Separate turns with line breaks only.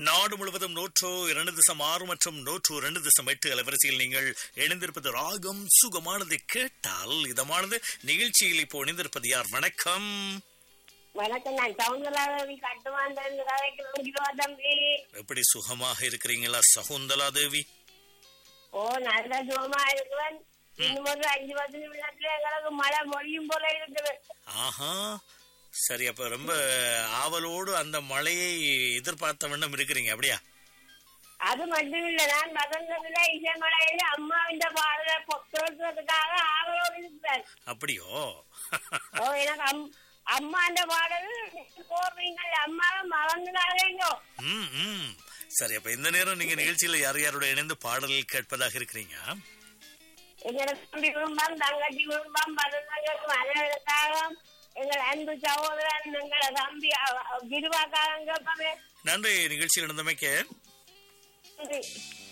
நாடு முழுவதும் நூற்று இரண்டு திசம் ஆறு மற்றும் நூற்று இரண்டு திசம் எட்டு அலைவரிசையில் நீங்கள் இணைந்திருப்பது ராகம் சுகமானது கேட்டால் இதமானது நிகழ்ச்சியில் இப்போ இணைந்திருப்பது யார் வணக்கம்
வணக்கம் நான் சவுந்தரராவி கட்டுவாந்தன் கதைக்கிறோம் தம்பி
எப்படி சுகமாக இருக்கிறீங்களா சகுந்தலா தேவி
ஓ நல்ல சுகமா இருக்கிறேன் இன்னும் ஒரு அஞ்சு பத்து நிமிடத்துல எங்களுக்கு மழை மொழியும் போல இருக்குது
ஆஹா சரி அப்ப ரொம்ப ஆவலோடு அந்த மழையை எதிர்பார்த்த வண்ணம் இருக்கிறீங்க அப்படியா
அது மட்டும் இல்ல நான் வசந்தத்துல இசைமலையில அம்மா இந்த பாடலை பொறுக்கிறதுக்காக ஆவலோடு இருக்கிறேன்
அப்படியோ
ஓ எனக்கு அம் அம்மா அந்த பாடல் போடுறீங்க அம்மாவை மறந்துடாதீங்க
ம் ம் சரி அப்ப இந்த நேரம் நீங்க நிகழ்ச்சியில யார் யாரோட இணைந்து பாடல்கள் கேட்பதாக இருக்கிறீங்க
எங்களோட தம்பி குடும்பம் தங்கச்சி குடும்பம் பதந்தங்களுக்கும் அனைவருக்காக எங்கள் அன்பு சகோதரன் எங்களோட தம்பி கிருவாக்காரங்க
நன்றி நிகழ்ச்சியில் நடந்தமைக்க
நன்றி